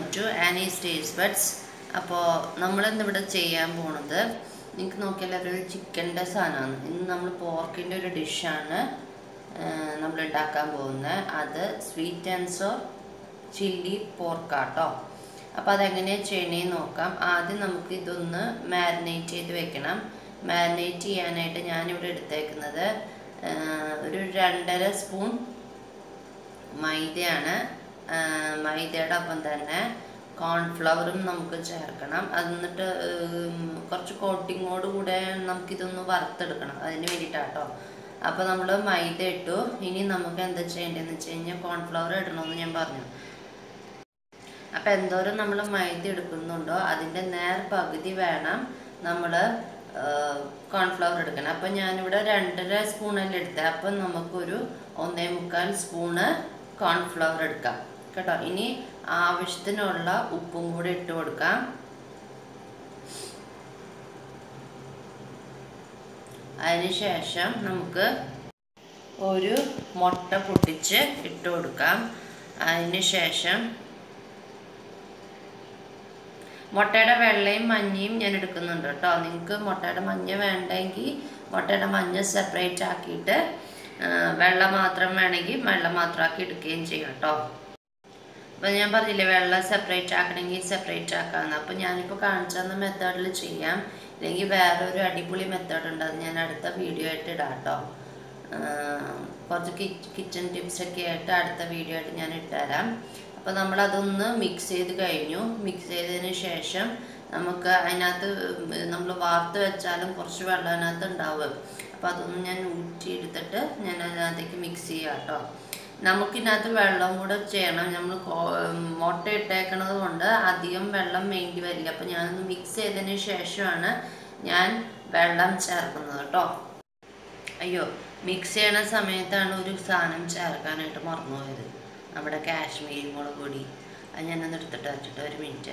to Annie's taste buds അപ്പോൾ നമ്മളിന്നിവിടെ ചെയ്യാൻ പോണത് നിങ്ങൾക്ക് നോക്കിയാൽ അതൊരു ചിക്കൻ്റെ സാധനമാണ് ഇന്ന് നമ്മൾ പോർക്കിൻ്റെ ഒരു ഡിഷാണ് നമ്മൾ ഉണ്ടാക്കാൻ പോകുന്നത് അത് സ്വീറ്റ് ആൻഡ് സോ ചില്ലി പോർക്കാട്ടോ അപ്പോൾ അതെങ്ങനെയാണ് ചെയ്യണേന്ന് നോക്കാം ആദ്യം നമുക്ക് ഇതൊന്ന് മാരിനേറ്റ് ചെയ്ത് വെക്കണം മാരിനേറ്റ് ചെയ്യാനായിട്ട് ഞാനിവിടെ എടുത്തേക്കുന്നത് ആ, ഒരു രണ്ടര സ്പൂൺ മൈദയാണ് ആ, മൈദയുടെ ഒപ്പം തന്നെ കോൺഫ്ലവറും നമുക്ക് ചേർക്കണം അത് എന്നിട്ട് ഉം, കുറച്ച് കോട്ടിങ്ങോട് കൂടെ നമുക്കിതൊന്ന് വറുത്തെടുക്കണം അതിന് വേണ്ടിയിട്ടാട്ടോ അപ്പോൾ നമ്മൾ മൈദ ഇട്ടു ഇനി നമുക്ക് എന്താ ചെയ്യേണ്ടതെന്ന് വെച്ച് കഴിഞ്ഞാൽ കോൺഫ്ലവർ ഇടണമെന്ന് ഞാൻ പറഞ്ഞു അപ്പം എന്തോരം നമ്മൾ മൈദ എടുക്കുന്നുണ്ടോ അതിൻ്റെ നേർ പകുതി വേണം നമ്മൾ കോൺഫ്ലവർ എടുക്കണം അപ്പം ഞാനിവിടെ രണ്ടര സ്പൂണല്ലേ എടുത്തത് അപ്പം നമുക്കൊരു ഒന്നേ മുക്കാൽ സ്പൂണ് കോൺഫ്ലവർ എടുക്കാം കേട്ടോ ഇനി ആവശ്യത്തിനുള്ള ഉപ്പും കൂടി ഇട്ട് കൊടുക്കാം അതിനുശേഷം നമുക്ക് ഒരു മുട്ട പൊട്ടിച്ച് ഇട്ട് കൊടുക്കാം അതിന് ശേഷം മുട്ടയുടെ വെള്ളയും മഞ്ഞയും ഞാൻ എടുക്കുന്നുണ്ട് കേട്ടോ നിങ്ങൾക്ക് മുട്ടയുടെ മഞ്ഞ വേണ്ടെങ്കിൽ മുട്ടയുടെ മഞ്ഞ സെപ്പറേറ്റ് ആക്കിയിട്ട് ആ, വെള്ള മാത്രം വേണമെങ്കിൽ വെള്ള മാത്രം ആക്കി എടുക്കുകയും ചെയ്യാം കേട്ടോ അപ്പം ഞാൻ പറഞ്ഞില്ലേ വെള്ളം സെപ്പറേറ്റ് ആക്കണമെങ്കിൽ സെപ്പറേറ്റ് ആക്കാമെന്ന് അപ്പം ഞാനിപ്പോൾ കാണിച്ചു തന്ന മെത്തേഡിൽ ചെയ്യാം ഇല്ലെങ്കിൽ വേറെ ഒരു അടിപൊളി മെത്തേഡ് ഉണ്ട് അത് ഞാൻ അടുത്ത വീഡിയോ ആയിട്ട് ഇടാം കേട്ടോ കുറച്ച് കിച്ചൺ ടിപ്സൊക്കെ ആയിട്ട് അടുത്ത വീഡിയോ ആയിട്ട് ഞാൻ ഇട്ടുതരാം അപ്പോൾ നമ്മളതൊന്ന് മിക്സ് ചെയ്ത് കഴിഞ്ഞു മിക്സ് ചെയ്തതിന് ശേഷം നമുക്ക് അതിനകത്ത് നമ്മൾ വാർത്ത് വെച്ചാലും കുറച്ച് വെള്ളം അതിനകത്ത് ഉണ്ടാവും അപ്പോൾ അതൊന്ന് ഞാൻ ഊറ്റിയെടുത്തിട്ട് ഞാൻ അതിനകത്തേക്ക് മിക്സ് ചെയ്യാം കേട്ടോ നമുക്കിതിനകത്ത് വെള്ളം കൂടെ ചെയ്യണം നമ്മൾ മുട്ട ഇട്ടേക്കണത് കൊണ്ട് അധികം വെള്ളം വേണ്ടി വരില്ല അപ്പോൾ ഞാനൊന്ന് മിക്സ് ചെയ്തതിന് ശേഷമാണ് ഞാൻ വെള്ളം ചേർക്കുന്നത് കേട്ടോ അയ്യോ മിക്സ് ചെയ്യണ സമയത്താണ് ഒരു സാധനം ചേർക്കാനായിട്ട് മറന്നുപോയത് നമ്മുടെ കാശ്മീരി മുളക് പൊടി അത് ഞാനൊന്ന് എടുത്തിട്ട് വെച്ചിട്ട് ഒരു മിനിറ്റ്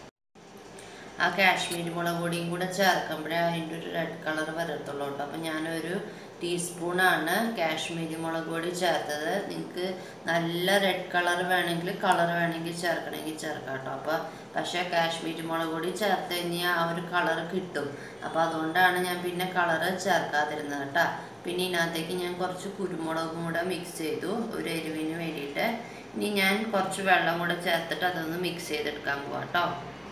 ആ കാശ്മീരി മുളക് പൊടിയും കൂടെ ചേർക്കുമ്പോഴേ അതിൻ്റെ ഒരു റെഡ് കളർ വരത്തുള്ളൂ കേട്ടോ അപ്പോൾ ഞാനൊരു ടീസ്പൂണാണ് കാശ്മീരി മുളക് പൊടി ചേർത്തത് നിങ്ങൾക്ക് നല്ല റെഡ് കളർ വേണമെങ്കിൽ കളർ വേണമെങ്കിൽ ചേർക്കണമെങ്കിൽ ചേർക്കാം കേട്ടോ അപ്പോൾ പക്ഷേ കാശ്മീരി മുളക് പൊടി ചേർത്ത് കഴിഞ്ഞാൽ ആ ഒരു കളർ കിട്ടും അപ്പോൾ അതുകൊണ്ടാണ് ഞാൻ പിന്നെ കളറ് ചേർക്കാതിരുന്നത് കേട്ടോ പിന്നെ ഇതിനകത്തേക്ക് ഞാൻ കുറച്ച് കുരുമുളകും കൂടെ മിക്സ് ചെയ്തു ഒരു എരിവിന് വേണ്ടിയിട്ട് ഇനി ഞാൻ കുറച്ച് വെള്ളം കൂടെ ചേർത്തിട്ട് അതൊന്ന് മിക്സ് ചെയ്തെടുക്കാൻ പോവാം കേട്ടോ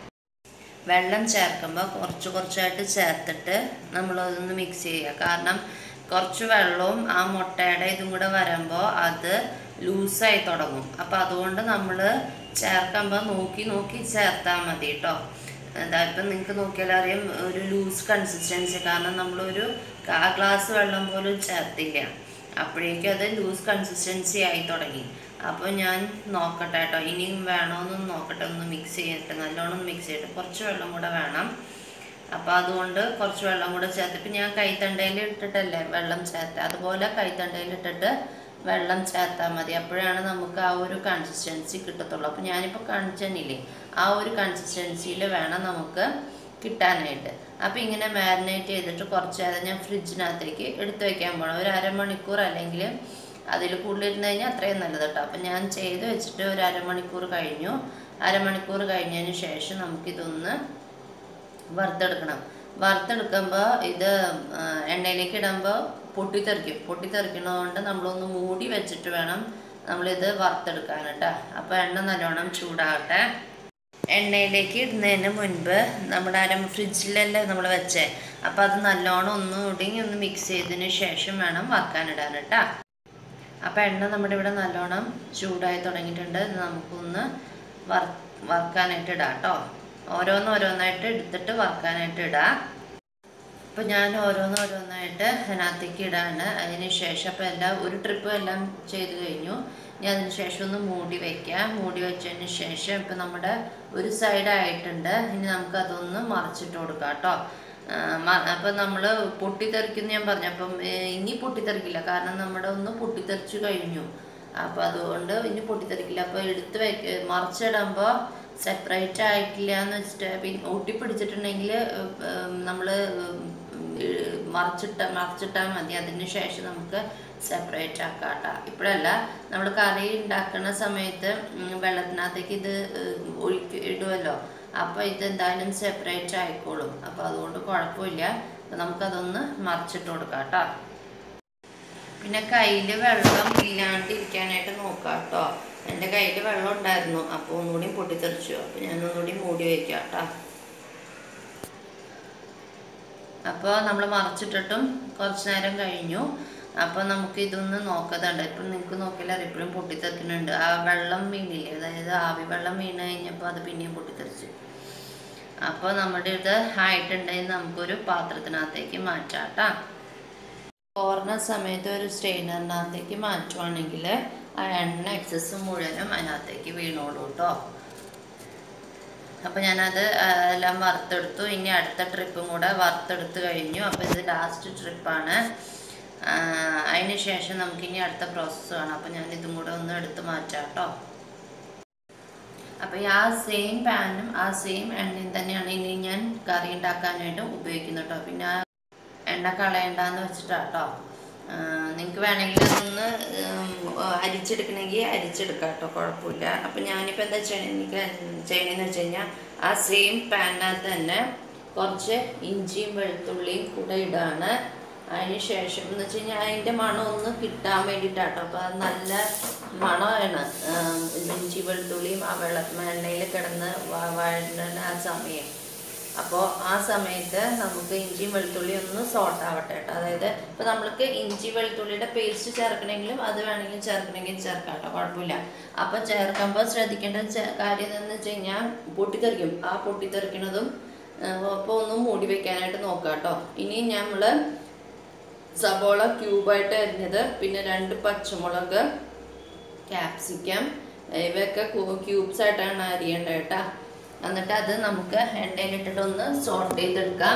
വെള്ളം ചേർക്കുമ്പോൾ കുറച്ച് കുറച്ചായിട്ട് ചേർത്തിട്ട് നമ്മളതൊന്ന് മിക്സ് ചെയ്യുക കാരണം കുറച്ച് വെള്ളവും ആ മുട്ടയുടെ ഇതും കൂടെ വരുമ്പോൾ അത് ലൂസായി തുടങ്ങും അപ്പം അതുകൊണ്ട് നമ്മൾ ചേർക്കുമ്പോൾ നോക്കി നോക്കി ചേർത്താൽ മതി കേട്ടോ എന്താ ഇപ്പം നിങ്ങൾക്ക് നോക്കിയാൽ അറിയാം ഒരു ലൂസ് കൺസിസ്റ്റൻസി കാരണം നമ്മളൊരു കാ ഗ്ലാസ് വെള്ളം പോലും ചേർത്തില്ല അപ്പോഴേക്കും അത് ലൂസ് കൺസിസ്റ്റൻസി ആയി തുടങ്ങി അപ്പോൾ ഞാൻ നോക്കട്ടെ കേട്ടോ ഇനിയും വേണമെന്നൊന്ന് നോക്കട്ടെ ഒന്ന് മിക്സ് ചെയ്തിട്ട് നല്ലോണം ഒന്ന് മിക്സ് ചെയ്തിട്ട് കുറച്ച് വെള്ളം കൂടെ വേണം അപ്പോൾ അതുകൊണ്ട് കുറച്ച് വെള്ളം കൂടെ ചേർത്തിട്ട് ഞാൻ കൈത്തണ്ടയിൽ ഇട്ടിട്ടല്ലേ വെള്ളം ചേർത്ത് അതുപോലെ കൈത്തണ്ടയിൽ ഇട്ടിട്ട് വെള്ളം ചേർത്താൽ മതി അപ്പോഴാണ് നമുക്ക് ആ ഒരു കൺസിസ്റ്റൻസി കിട്ടത്തുള്ളൂ അപ്പോൾ ഞാനിപ്പോൾ കാണിച്ചു തന്നില്ലേ ആ ഒരു കൺസിസ്റ്റൻസിയിൽ വേണം നമുക്ക് കിട്ടാനായിട്ട് അപ്പോൾ ഇങ്ങനെ മാരിനേറ്റ് ചെയ്തിട്ട് കുറച്ച് നേരം ഞാൻ ഫ്രിഡ്ജിനകത്തേക്ക് എടുത്തു വെക്കാൻ പോകണം ഒരു അരമണിക്കൂർ അല്ലെങ്കിൽ അതിൽ കൂടുതലിരുന്ന് കഴിഞ്ഞാൽ അത്രയും നല്ലത് കേട്ടോ അപ്പം ഞാൻ ചെയ്ത് വെച്ചിട്ട് ഒരു അരമണിക്കൂർ കഴിഞ്ഞു അരമണിക്കൂർ കഴിഞ്ഞതിന് ശേഷം നമുക്കിതൊന്ന് വറുത്തെടുക്കണം വറുത്തെടുക്കുമ്പോൾ ഇത് ആ, എണ്ണയിലേക്ക് ഇടുമ്പോൾ പൊട്ടിത്തെറിക്കും പൊട്ടിത്തെറിക്കണതുകൊണ്ട് നമ്മളൊന്ന് മൂടി വെച്ചിട്ട് വേണം നമ്മളിത് വറുത്തെടുക്കാൻ കേട്ടോ അപ്പോൾ എണ്ണ നല്ലോണം ചൂടാകട്ടെ എണ്ണയിലേക്ക് ഇടുന്നതിന് മുൻപ് നമ്മുടെ അര ഫ്രിഡ്ജിലല്ലേ നമ്മൾ വെച്ചേ അപ്പോൾ അത് നല്ലോണം ഒന്ന് ഒടുങ്ങി ഒന്ന് മിക്സ് ചെയ്തതിന് ശേഷം വേണം വറുക്കാനിടാൻ കേട്ടോ അപ്പോൾ എണ്ണ നമ്മുടെ ഇവിടെ നല്ലോണം ചൂടായി തുടങ്ങിയിട്ടുണ്ട് ഇത് നമുക്കൊന്ന് വർ വറുക്കാനായിട്ട് ഇടാം കേട്ടോ ഓരോന്നോരോന്നായിട്ട് എടുത്തിട്ട് വറുക്കാനായിട്ട് ഇടാം അപ്പോൾ ഞാൻ ഓരോന്നോരോന്നായിട്ട് അതിനകത്തേക്ക് ഇടാണ് അതിന് ശേഷം അപ്പോൾ എല്ലാം ഒരു ട്രിപ്പ് എല്ലാം ചെയ്ത് കഴിഞ്ഞു ഇനി അതിന് ശേഷം ഒന്ന് മൂടി വയ്ക്കാം മൂടി വെച്ചതിന് ശേഷം ഇപ്പം നമ്മുടെ ഒരു സൈഡ് ആയിട്ടുണ്ട് ഇനി നമുക്ക് അതൊന്ന് മറിച്ചിട്ട് കൊടുക്കാം കേട്ടോ അപ്പം നമ്മൾ പൊട്ടിത്തെറിക്കുന്നു ഞാൻ പറഞ്ഞു അപ്പം ഏ, ഇനി പൊട്ടിത്തെറിക്കില്ല കാരണം നമ്മുടെ ഒന്ന് പൊട്ടിത്തെറിച്ച് കഴിഞ്ഞു അപ്പോൾ അതുകൊണ്ട് ഇനി പൊട്ടിത്തെറിക്കില്ല അപ്പോൾ എടുത്ത് വെക്ക മറിച്ചിടുമ്പോൾ സെപ്പറേറ്റ് ആയിട്ടില്ല എന്ന് വെച്ചിട്ട് പിന്നെ ഒട്ടിപ്പിടിച്ചിട്ടുണ്ടെങ്കിൽ നമ്മൾ മറിച്ചിട്ട മറിച്ചിട്ടാൽ മതി അതിന് ശേഷം നമുക്ക് സെപ്പറേറ്റ് ആക്കാം കേട്ടോ ഇപ്പോഴല്ല നമ്മൾ കറി ഉണ്ടാക്കുന്ന സമയത്ത് ഉം, വെള്ളത്തിനകത്തേക്ക് ഇത് ഏഹ്, ഒഴിക്ക് ഇടുമല്ലോ അപ്പോൾ ഇത് എന്തായാലും സെപ്പറേറ്റ് ആയിക്കോളും അപ്പോൾ അതുകൊണ്ട് കുഴപ്പമില്ല അപ്പോൾ നമുക്കതൊന്ന് മറിച്ചിട്ട് കൊടുക്കാം കേട്ടോ പിന്നെ കയ്യിൽ വെള്ളം ഇല്ലാണ്ടിരിക്കാനായിട്ട് നോക്കാം കേട്ടോ എൻ്റെ കയ്യിൽ വെള്ളം ഉണ്ടായിരുന്നു അപ്പോൾ ഒന്നുകൂടി പൊട്ടിത്തെറിച്ചു അപ്പോൾ ഞാൻ ഒന്നുകൂടി മൂടി വയ്ക്കാം കേട്ടോ അപ്പോൾ നമ്മൾ മറിച്ചിട്ടിട്ടും കുറച്ച് നേരം കഴിഞ്ഞു അപ്പോൾ നമുക്ക് ഇതൊന്ന് നോക്കതുണ്ട് ഇപ്പം നിങ്ങൾക്ക് നോക്കിയാൽ അത് ഇപ്പോഴും പൊട്ടിത്തെറിക്കുന്നുണ്ട് ആ വെള്ളം വീണില്ലേ അതായത് ആവി വെള്ളം വീണ് കഴിഞ്ഞപ്പോൾ അത് പിന്നെയും പൊട്ടിത്തെറിച്ചു അപ്പോൾ നമ്മുടെ ഇത് ആയിട്ടുണ്ടെങ്കിൽ നമുക്കൊരു പാത്രത്തിനകത്തേക്ക് മാറ്റാം കേട്ടോ കോർണ സമയത്ത് ഒരു സ്ട്രെയിനറിനകത്തേക്ക് മാറ്റുവാണെങ്കിൽ ആ എണ്ണ എക്സസ് മുഴുവനും അതിനകത്തേക്ക് വീണോളൂ കേട്ടോ അപ്പോൾ ഞാനത് ആ, എല്ലാം വറുത്തെടുത്തു ഇനി അടുത്ത ട്രിപ്പും കൂടെ വറുത്തെടുത്ത് കഴിഞ്ഞു അപ്പോൾ ഇത് ലാസ്റ്റ് ട്രിപ്പാണ് അതിന് ശേഷം നമുക്കിനി അടുത്ത പ്രോസസ്സ് വേണം അപ്പോൾ ഞാൻ ഇതും കൂടെ ഒന്ന് എടുത്ത് മാറ്റാം കേട്ടോ അപ്പോൾ ഈ ആ സെയിം പാനും ആ സെയിം എണ്ണയും തന്നെയാണ് ഇനി ഞാൻ കറി ഉണ്ടാക്കാനായിട്ട് ഉപയോഗിക്കുന്നത് കേട്ടോ പിന്നെ ആ എണ്ണ കളയണ്ടെന്ന് വെച്ചിട്ടാട്ടോ നിങ്ങൾക്ക് വേണമെങ്കിൽ അതൊന്ന് ഉം, അരിച്ചെടുക്കണമെങ്കിൽ അരിച്ചെടുക്കാം കേട്ടോ കുഴപ്പമില്ല അപ്പം ഞാനിപ്പോൾ എന്താ ചെയ്യണമെങ്കിൽ ചെയ്യണമെന്ന് വെച്ച് കഴിഞ്ഞാൽ ആ സെയിം പാനിനകത്ത് തന്നെ കുറച്ച് ഇഞ്ചിയും വെളുത്തുള്ളിയും കൂടെ ഇടാണ് അതിന് ശേഷം എന്ന് വെച്ച് കഴിഞ്ഞാൽ അതിൻ്റെ മണം ഒന്ന് കിട്ടാൻ വേണ്ടിയിട്ടാട്ടോ അപ്പോൾ അത് നല്ല മണമാണ് ഉം, ഇഞ്ചി വെളുത്തുള്ളിയും ആ വെള്ള എണ്ണയിൽ കിടന്ന് വ- വഴണ്ടുന്ന ആ സമയം അപ്പോൾ ആ സമയത്ത് നമുക്ക് ഇഞ്ചിയും വെളുത്തുള്ളിയും ഒന്ന് സോട്ട് ആവട്ടെ കേട്ടോ അതായത് ഇപ്പോൾ നമ്മൾക്ക് ഇഞ്ചി വെളുത്തുള്ളിയുടെ പേസ്റ്റ് ചേർക്കണമെങ്കിലും അത് വേണമെങ്കിൽ ചേർക്കണമെങ്കിൽ ചേർക്കാം കേട്ടോ കുഴപ്പമില്ല അപ്പോൾ ചേർക്കുമ്പോൾ ശ്രദ്ധിക്കേണ്ട ചെ- കാര്യം എന്ന് വെച്ച് കഴിഞ്ഞാൽ പൊട്ടിത്തെറിക്കും ആ പൊട്ടിത്തെറിക്കണതും അപ്പോൾ ഒന്ന് മൂടി വെക്കാനായിട്ട് നോക്കാം കേട്ടോ ഇനി നമ്മൾ സബോള ക്യൂബായിട്ട് അരിഞ്ഞത് പിന്നെ രണ്ട് പച്ചമുളക് ക്യാപ്സിക്കം ഇവയൊക്കെ ക്യൂബ്സ് ആയിട്ടാണ് അരിയേണ്ടത് കേട്ടോ എന്നിട്ട് അത് നമുക്ക് എണ്ണയിലിട്ടിട്ട് ഒന്ന് സോട്ട് ചെയ്തെടുക്കാം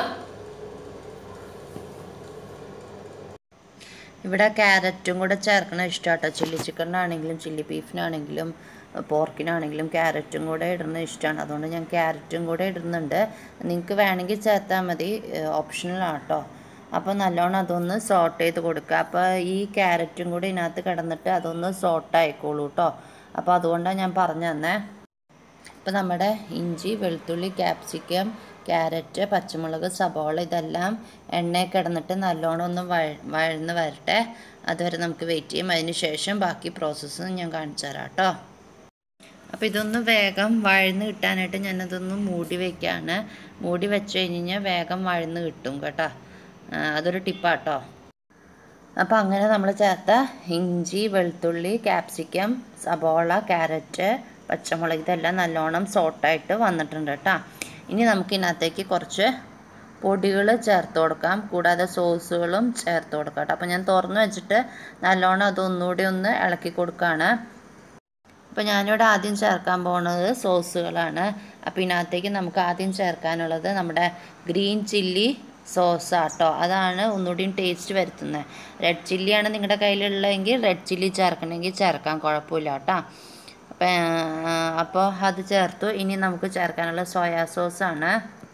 ഇവിടെ ക്യാരറ്റും കൂടെ ചേർക്കണ ഇഷ്ടമാട്ടോ ചില്ലി ചിക്കനാണെങ്കിലും ചില്ലി ബീഫിനാണെങ്കിലും പോർക്കിനാണെങ്കിലും ക്യാരറ്റും കൂടെ ഇടുന്നത് ഇഷ്ടമാണ് അതുകൊണ്ട് ഞാൻ ക്യാരറ്റും കൂടെ ഇടുന്നുണ്ട് നിങ്ങൾക്ക് വേണമെങ്കിൽ ചേർത്താൽ മതി ഓപ്ഷണലാണ് കേട്ടോ അപ്പോൾ നല്ലോണം അതൊന്ന് സോട്ട് ചെയ്ത് കൊടുക്കുക അപ്പോൾ ഈ ക്യാരറ്റും കൂടി ഇതിനകത്ത് കിടന്നിട്ട് അതൊന്ന് സോട്ട് ആയിക്കോളൂ കേട്ടോ അപ്പോൾ അതുകൊണ്ടാണ് ഞാൻ പറഞ്ഞു തന്നെ ഇപ്പോൾ നമ്മുടെ ഇഞ്ചി വെളുത്തുള്ളി ക്യാപ്സിക്കം ക്യാരറ്റ് പച്ചമുളക് സബോള ഇതെല്ലാം എണ്ണയിൽ കിടന്നിട്ട് നല്ലോണം ഒന്ന് വഴ വഴന്ന് വരട്ടെ അതുവരെ നമുക്ക് വെയിറ്റ് ചെയ്യും അതിന് ശേഷം ബാക്കി പ്രോസസ്സ് ഞാൻ കാണിച്ചു തരാം കേട്ടോ അപ്പോൾ ഇതൊന്ന് വേഗം വഴന്ന് കിട്ടാനായിട്ട് ഞാനതൊന്ന് മൂടി വയ്ക്കുകയാണ് മൂടി വെച്ച് കഴിഞ്ഞ് കഴിഞ്ഞാൽ വേഗം വഴന്ന് കിട്ടും കേട്ടോ ആ, അതൊരു ടിപ്പാട്ടോ അപ്പോൾ അങ്ങനെ നമ്മൾ ചേർത്ത ഇഞ്ചി വെളുത്തുള്ളി ക്യാപ്സിക്കം സബോള ക്യാരറ്റ് പച്ചമുളക് ഇതെല്ലാം നല്ലോണം സോട്ടായിട്ട് വന്നിട്ടുണ്ട് കേട്ടോ ഇനി നമുക്ക് ഇതിനകത്തേക്ക് കുറച്ച് പൊടികൾ ചേർത്ത് കൊടുക്കാം കൂടാതെ സോസുകളും ചേർത്ത് കൊടുക്കാം കേട്ടോ അപ്പോൾ ഞാൻ തുറന്ന് വെച്ചിട്ട് നല്ലോണം അതൊന്നുകൂടി ഒന്ന് ഇളക്കി കൊടുക്കുകയാണ് അപ്പോൾ ഞാനിവിടെ ആദ്യം ചേർക്കാൻ പോകുന്നത് സോസുകളാണ് അപ്പോൾ ഇതിനകത്തേക്ക് നമുക്ക് ആദ്യം ചേർക്കാനുള്ളത് നമ്മുടെ ഗ്രീൻ ചില്ലി സോസാട്ടോ അതാണ് ഒന്നുകൂടിയും ടേസ്റ്റ് വരുത്തുന്നത് റെഡ് ചില്ലിയാണ് നിങ്ങളുടെ കയ്യിലുള്ളതെങ്കിൽ റെഡ് ചില്ലി ചേർക്കണമെങ്കിൽ ചേർക്കാം കുഴപ്പമില്ല കേട്ടോ അപ്പം അപ്പോൾ അത് ചേർത്തു ഇനി നമുക്ക് ചേർക്കാനുള്ള സോയാ സോസാണ്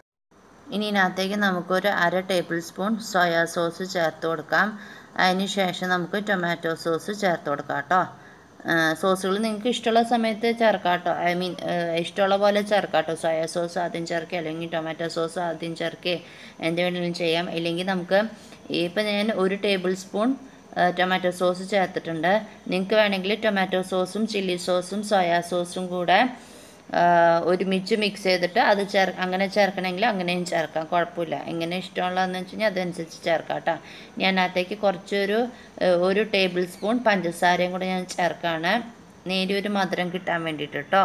ഇനി ഇതിനകത്തേക്ക് നമുക്കൊരു അര ടേബിൾ സ്പൂൺ സോയാ സോസ് ചേർത്ത് കൊടുക്കാം അതിന് ശേഷം നമുക്ക് ടൊമാറ്റോ സോസ് ചേർത്ത് കൊടുക്കാം കേട്ടോ സോസുകൾ നിങ്ങൾക്ക് ഇഷ്ടമുള്ള സമയത്ത് ചേർക്കാം കേട്ടോ ഐ മീൻ ഇഷ്ടമുള്ള പോലെ ചേർക്കാം കേട്ടോ സോയാ സോസ് ആദ്യം ചേർക്കുക അല്ലെങ്കിൽ ടൊമാറ്റോ സോസ് ആദ്യം ചേർക്കുക എന്ത് വേണമെങ്കിലും ചെയ്യാം ഇല്ലെങ്കിൽ നമുക്ക് ഇപ്പം ഞാൻ ഒരു ടേബിൾ സ്പൂൺ ടൊമാറ്റോ സോസ് ചേർത്തിട്ടുണ്ട് നിങ്ങൾക്ക് വേണമെങ്കിൽ ടൊമാറ്റോ സോസും ചില്ലി സോസും സോയാ സോസും കൂടെ ആ, ഒരുമിച്ച് മിക്സ് ചെയ്തിട്ട് അത് ചേർ അങ്ങനെ ചേർക്കണമെങ്കിൽ അങ്ങനെയും ചേർക്കാം കുഴപ്പമില്ല എങ്ങനെ ഇഷ്ടമുള്ളതെന്ന് വെച്ച് കഴിഞ്ഞാൽ അതനുസരിച്ച് ചേർക്കാം കേട്ടോ ഞാൻ അതിനകത്തേക്ക് കുറച്ചൊരു ഏ, ഒരു ടേബിൾ സ്പൂൺ പഞ്ചസാരയും കൂടെ ഞാൻ ചേർക്കുകയാണ് നേരിയൊരു മധുരം കിട്ടാൻ വേണ്ടിയിട്ട് കേട്ടോ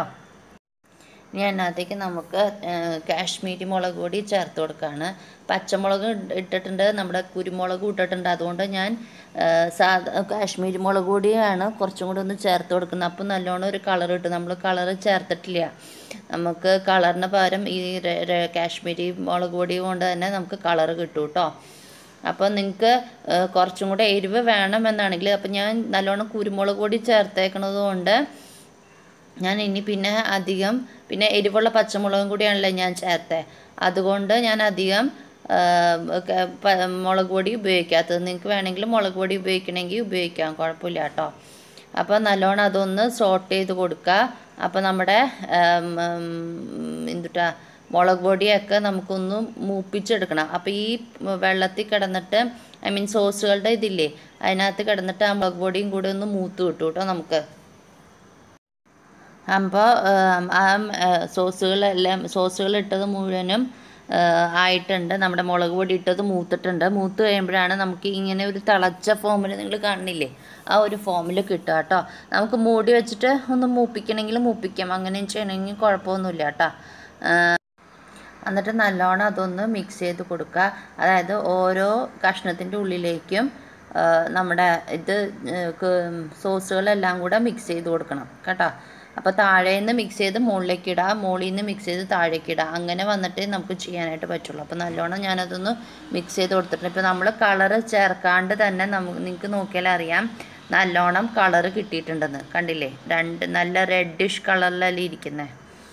ഇനി അതിനകത്തേക്ക് നമുക്ക് ആ, കാശ്മീരി മുളക് പൊടി ചേർത്ത് കൊടുക്കുകയാണ് പച്ചമുളക് ഇട്ട് ഇട്ടിട്ടുണ്ട് നമ്മുടെ കുരുമുളക് ഇട്ടിട്ടുണ്ട് അതുകൊണ്ട് ഞാൻ ആ, സാധാ കാശ്മീരി മുളക് പൊടിയാണ് കുറച്ചും കൂടി ഒന്ന് ചേർത്ത് കൊടുക്കുന്നത് അപ്പോൾ നല്ലോണം ഒരു കളർ കിട്ടും നമ്മൾ കളർ ചേർത്തിട്ടില്ല നമുക്ക് കളറിന് പകരം ഈ ര- ര- കാശ്മീരി മുളക് പൊടി കൊണ്ട് തന്നെ നമുക്ക് കളർ കിട്ടും കേട്ടോ അപ്പോൾ നിങ്ങൾക്ക് കുറച്ചും കൂടെ എരിവ് വേണമെന്നാണെങ്കിൽ അപ്പോൾ ഞാൻ നല്ലോണം കുരുമുളക് പൊടി ചേർത്തേക്കണത് കൊണ്ട് ഞാൻ ഇനി പിന്നെ അധികം പിന്നെ എരിവുള്ള പച്ചമുളകും കൂടിയാണല്ലോ ഞാൻ ചേർത്തത് അതുകൊണ്ട് ഞാൻ അധികം മുളക് പൊടി ഉപയോഗിക്കാത്തത് നിങ്ങൾക്ക് വേണമെങ്കിൽ മുളക് പൊടി ഉപയോഗിക്കണമെങ്കിൽ ഉപയോഗിക്കാം കുഴപ്പമില്ല കേട്ടോ അപ്പോൾ നല്ലോണം അതൊന്ന് സോട്ട് ചെയ്ത് കൊടുക്കുക അപ്പോൾ നമ്മുടെ എന്തുട്ടാ മുളക് പൊടിയൊക്കെ നമുക്കൊന്ന് മൂപ്പിച്ചെടുക്കണം അപ്പോൾ ഈ വെള്ളത്തിൽ കിടന്നിട്ട് ഐ മീൻ സോസുകളുടെ ഇതില്ലേ അതിനകത്ത് കിടന്നിട്ട് ആ മുളക് പൊടിയും കൂടി ഒന്ന് മൂത്ത് കിട്ടും കേട്ടോ നമുക്ക് അപ്പോൾ ആ സോസുകളെല്ലാം സോസുകൾ ഇട്ടത് മുഴുവനും ആയിട്ടുണ്ട് നമ്മുടെ മുളക് പൊടി ഇട്ടത് മൂത്തിട്ടുണ്ട് മൂത്ത് കഴിയുമ്പോഴാണ് നമുക്ക് ഇങ്ങനെ ഒരു തിളച്ച ഫോമിൽ നിങ്ങൾ കാണുന്നില്ലേ ആ ഒരു ഫോമിൽ കിട്ടുക കേട്ടോ നമുക്ക് മൂടി വെച്ചിട്ട് ഒന്ന് മൂപ്പിക്കണമെങ്കിൽ മൂപ്പിക്കാം അങ്ങനെയും ചെയ്യണമെങ്കിൽ കുഴപ്പമൊന്നുമില്ല കേട്ടോ എന്നിട്ട് നല്ലോണം അതൊന്ന് മിക്സ് ചെയ്ത് കൊടുക്കുക അതായത് ഓരോ കഷ്ണത്തിൻ്റെ ഉള്ളിലേക്കും നമ്മുടെ ഇത് സോസുകളെല്ലാം കൂടെ മിക്സ് ചെയ്ത് കൊടുക്കണം കേട്ടോ അപ്പോൾ താഴേന്ന് മിക്സ് ചെയ്ത് മുകളിലേക്ക് ഇടുക മുകളിൽ നിന്ന് മിക്സ് ചെയ്ത് താഴേക്ക് ഇടുക അങ്ങനെ വന്നിട്ട് നമുക്ക് ചെയ്യാനായിട്ട് പറ്റുള്ളൂ അപ്പോൾ നല്ലോണം ഞാനതൊന്ന് മിക്സ് ചെയ്ത് കൊടുത്തിട്ടുണ്ട് ഇപ്പോൾ നമ്മൾ കളറ് ചേർക്കാണ്ട് തന്നെ നമുക്ക് നിങ്ങൾക്ക് നോക്കിയാൽ അറിയാം നല്ലോണം കളറ് കിട്ടിയിട്ടുണ്ടെന്ന് കണ്ടില്ലേ രണ്ട് നല്ല റെഡിഷ് കളറിലല്ലേ ഇരിക്കുന്നത്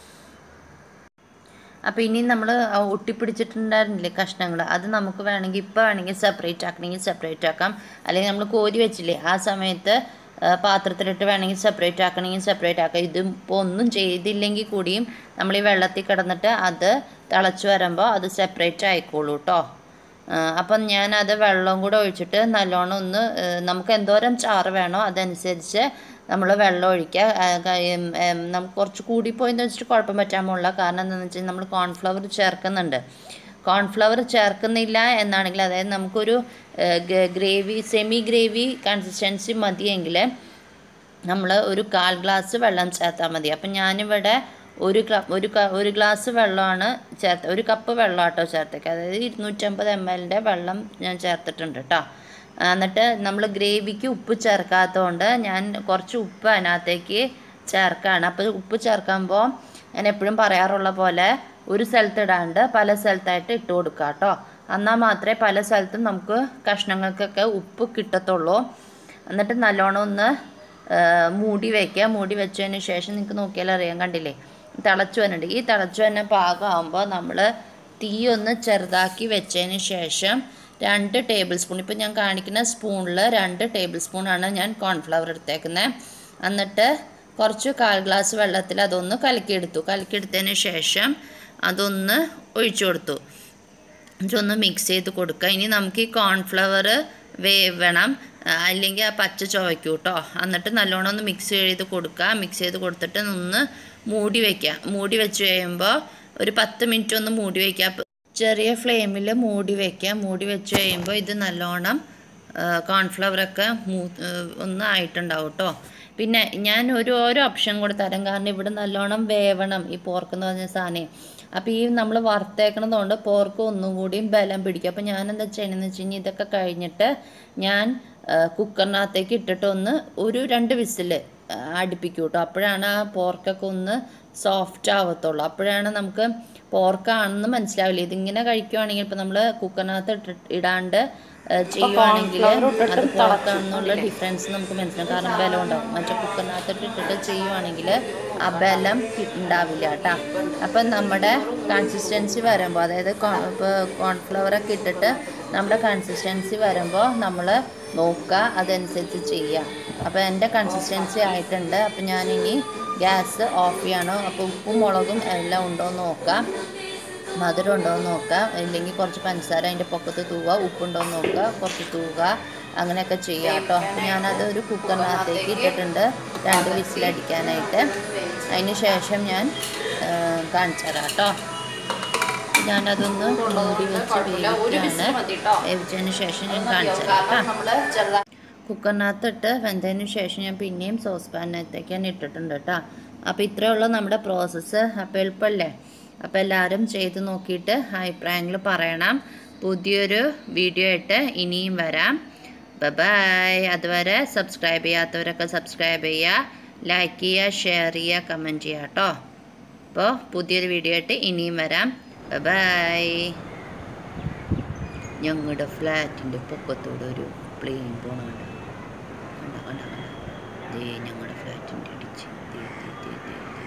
അപ്പോൾ ഇനി നമ്മൾ ഒട്ടിപ്പിടിച്ചിട്ടുണ്ടായിരുന്നില്ലേ കഷ്ണങ്ങൾ അത് നമുക്ക് വേണമെങ്കിൽ ഇപ്പോൾ വേണമെങ്കിൽ സെപ്പറേറ്റ് ആക്കണമെങ്കിൽ സെപ്പറേറ്റ് ആക്കാം അല്ലെങ്കിൽ നമ്മൾ കോരി വെച്ചില്ലേ ആ സമയത്ത് പാത്രത്തിലിട്ട് വേണമെങ്കിൽ സെപ്പറേറ്റ് ആക്കണമെങ്കിൽ സെപ്പറേറ്റ് ആക്കാം ഇത് ഇപ്പോൾ ഒന്നും ചെയ്തില്ലെങ്കിൽ കൂടിയും നമ്മൾ ഈ വെള്ളത്തിൽ കിടന്നിട്ട് അത് തിളച്ച് വരുമ്പോൾ അത് സെപ്പറേറ്റ് ആയിക്കോളൂ കേട്ടോ അപ്പം ഞാനത് വെള്ളം കൂടെ ഒഴിച്ചിട്ട് നല്ലോണം ഒന്ന് നമുക്ക് എന്തോരം ചാറ് വേണോ അതനുസരിച്ച് നമ്മൾ വെള്ളം ഒഴിക്കുക നമുക്ക് കുറച്ച് കൂടിപ്പോയെന്ന് വെച്ചിട്ട് കുഴപ്പം പറ്റാൻ പോകില്ല കാരണം എന്താണെന്ന് വെച്ചാൽ നമ്മൾ കോൺഫ്ലവർ ചേർക്കുന്നുണ്ട് കോൺഫ്ലവർ ചേർക്കുന്നില്ല എന്നാണെങ്കിൽ അതായത് നമുക്കൊരു ഗ്രേവി സെമി ഗ്രേവി കൺസിസ്റ്റൻസി മതിയെങ്കിൽ നമ്മൾ ഒരു കാൽ ഗ്ലാസ് വെള്ളം ചേർത്താൽ മതി അപ്പം ഞാനിവിടെ ഒരു ഒരു ഒരു ഗ്ലാസ് വെള്ളമാണ് ചേർത്ത് ഒരു കപ്പ് വെള്ളം കേട്ടോ ചേർത്തേക്ക് അതായത് ഇരുന്നൂറ്റമ്പത് എം എല്ലിൻ്റെ വെള്ളം ഞാൻ ചേർത്തിട്ടുണ്ട് കേട്ടോ എന്നിട്ട് നമ്മൾ ഗ്രേവിക്ക് ഉപ്പ് ചേർക്കാത്തതുകൊണ്ട് ഞാൻ കുറച്ച് ഉപ്പ് അതിനകത്തേക്ക് ചേർക്കുകയാണ് അപ്പോൾ ഉപ്പ് ചേർക്കുമ്പോൾ ഞാൻ എപ്പോഴും പറയാറുള്ള പോലെ ഒരു സ്ഥലത്ത് ഇടാണ്ട് പല സ്ഥലത്തായിട്ട് ഇട്ട് കൊടുക്കുക കേട്ടോ എന്നാൽ മാത്രമേ പല സ്ഥലത്തും നമുക്ക് കഷ്ണങ്ങൾക്കൊക്കെ ഉപ്പ് കിട്ടത്തുള്ളൂ എന്നിട്ട് നല്ലോണം ഒന്ന് മൂടി വയ്ക്കുക മൂടി വെച്ചതിന് ശേഷം നിങ്ങൾക്ക് നോക്കിയാൽ അറിയാൻ കണ്ടില്ലേ തിളച്ചു വന്നിട്ട് ഈ തിളച്ചു വന്ന പാകമാകുമ്പോൾ നമ്മൾ തീ ഒന്ന് ചെറുതാക്കി വെച്ചതിന് ശേഷം രണ്ട് ടേബിൾ സ്പൂൺ ഇപ്പോൾ ഞാൻ കാണിക്കുന്ന സ്പൂണിൽ രണ്ട് ടേബിൾ സ്പൂണാണ് ഞാൻ കോൺഫ്ലവർ എടുത്തേക്കുന്നത് എന്നിട്ട് കുറച്ച് കാൽ ഗ്ലാസ് വെള്ളത്തിൽ അതൊന്ന് കലക്കിയെടുത്തു കലക്കിയെടുത്തതിന് ശേഷം അതൊന്ന് ഒഴിച്ചു കൊടുത്തു ഇതൊന്ന് മിക്സ് ചെയ്ത് കൊടുക്കുക ഇനി നമുക്ക് ഈ കോൺഫ്ലവർ വേവണം അല്ലെങ്കിൽ ആ പച്ച ചുവയ്ക്കും കേട്ടോ എന്നിട്ട് നല്ലോണം ഒന്ന് മിക്സ് ചെയ്ത് കൊടുക്കുക മിക്സ് ചെയ്ത് കൊടുത്തിട്ട് ഒന്ന് മൂടി വയ്ക്കുക മൂടി വെച്ച് കഴിയുമ്പോൾ ഒരു പത്ത് മിനിറ്റ് ഒന്ന് മൂടി വയ്ക്കുക ചെറിയ ഫ്ലെയിമിൽ മൂടി വയ്ക്കുക മൂടി വെച്ച് കഴിയുമ്പോൾ ഇത് നല്ലോണം കോൺഫ്ലവറൊക്കെ മൂ ഒന്ന് ആയിട്ടുണ്ടാവും കേട്ടോ പിന്നെ ഞാൻ ഒരു ഓരോ ഓപ്ഷൻ കൂടെ തരാം കാരണം ഇവിടെ നല്ലോണം വേവണം ഈ പോർക്ക് എന്ന് പറഞ്ഞ സാധനം അപ്പോൾ ഈ നമ്മൾ വറുത്തേക്കണതുകൊണ്ട് പോർക്ക് ഒന്നും കൂടിയും ബലം പിടിക്കും അപ്പോൾ ഞാൻ എന്താ ചെയ്യണമെന്ന് വെച്ച് കഴിഞ്ഞാൽ ഇതൊക്കെ കഴിഞ്ഞിട്ട് ഞാൻ കുക്കറിനകത്തേക്ക് ഇട്ടിട്ട് ഒന്ന് ഒരു രണ്ട് വിസിൽ അടുപ്പിക്കും കേട്ടോ അപ്പോഴാണ് ആ പോർക്കൊക്കെ ഒന്ന് സോഫ്റ്റ് ആവത്തുള്ളൂ അപ്പോഴാണ് നമുക്ക് പോർക്കാണെന്ന് മനസ്സിലാവില്ല ഇതിങ്ങനെ കഴിക്കുവാണെങ്കിൽ ഇപ്പോൾ നമ്മൾ കുക്കറിനകത്ത് ഇട്ട് ഇടാണ്ട് ചെയ്യുവാണെങ്കിൽ അത് പോർക്കാണെന്നുള്ള ഡിഫറൻസ് നമുക്ക് മനസ്സിലാവും കാരണം ബലം ഉണ്ടാവും മറ്റേ കുക്കറിനകത്ത് ഇട്ടിട്ട് ചെയ്യുവാണെങ്കിൽ ആ ബലം ഉണ്ടാവില്ല കേട്ടോ അപ്പം നമ്മുടെ കൺസിസ്റ്റൻസി വരുമ്പോൾ അതായത് ഇപ്പോൾ കോൺഫ്ലവറൊക്കെ ഇട്ടിട്ട് നമ്മുടെ കൺസിസ്റ്റൻസി വരുമ്പോൾ നമ്മൾ നോക്കുക അതനുസരിച്ച് ചെയ്യുക അപ്പോൾ എൻ്റെ കൺസിസ്റ്റൻസി ആയിട്ടുണ്ട് അപ്പോൾ ഞാനിനി ഗ്യാസ് ഓഫ് ചെയ്യണം അപ്പോൾ ഉപ്പും മുളകും എല്ലാം ഉണ്ടോ എന്ന് നോക്കാം മധുരം ഉണ്ടോ എന്ന് നോക്കുക ഇല്ലെങ്കിൽ കുറച്ച് പഞ്ചസാര അതിൻ്റെ പൊക്കത്ത് തൂവുക ഉപ്പുണ്ടോ എന്ന് നോക്കുക കുറച്ച് തൂവുക അങ്ങനെയൊക്കെ ചെയ്യുക കേട്ടോ അപ്പോൾ ഞാനത് ഒരു കുക്കറിനകത്തേക്ക് ഇട്ടിട്ടുണ്ട് രണ്ട് വിസിലടിക്കാനായിട്ട് അതിന് ശേഷം ഞാൻ കാണിച്ചു തരാം കേട്ടോ ഞാനതൊന്ന് മൂടി വെച്ച് വേവിക്കുകയാണ് വേവിച്ചതിന് ശേഷം ഞാൻ കാണിച്ചു തരാം കേട്ടോ കുക്കറിനകത്തിട്ട് വെന്തതിന് ശേഷം ഞാൻ പിന്നെയും സോസ് പാനിനകത്തേക്ക് ഞാൻ ഇട്ടിട്ടുണ്ട് കേട്ടോ അപ്പോൾ ഇത്രയേ ഉള്ളൂ നമ്മുടെ പ്രോസസ്സ് അപ്പോൾ എളുപ്പമല്ലേ അപ്പോൾ എല്ലാവരും ചെയ്ത് നോക്കിയിട്ട് അഭിപ്രായങ്ങൾ പറയണം പുതിയൊരു വീഡിയോ ആയിട്ട് ഇനിയും വരാം ബൈ അതുവരെ സബ്സ്ക്രൈബ് ചെയ്യാത്തവരൊക്കെ സബ്സ്ക്രൈബ് ചെയ്യുക ലൈക്ക് ചെയ്യുക ഷെയർ ചെയ്യുക കമൻറ്റ് ചെയ്യുക കേട്ടോ അപ്പോൾ പുതിയൊരു വീഡിയോ ആയിട്ട് ഇനിയും വരാം ബൈ ഞങ്ങളുടെ ഫ്ലാറ്റിൻ്റെ പൊക്കത്തോടെ ഒരു പ്ലെയിൻ പോണാണ് കണ്ട കണ്ട കണ്ട ദേ ഞങ്ങളുടെ ഫ്ലാറ്റിൻ്റെ അടിച്ച് ദേ ദേ ദേ ദേ ദേ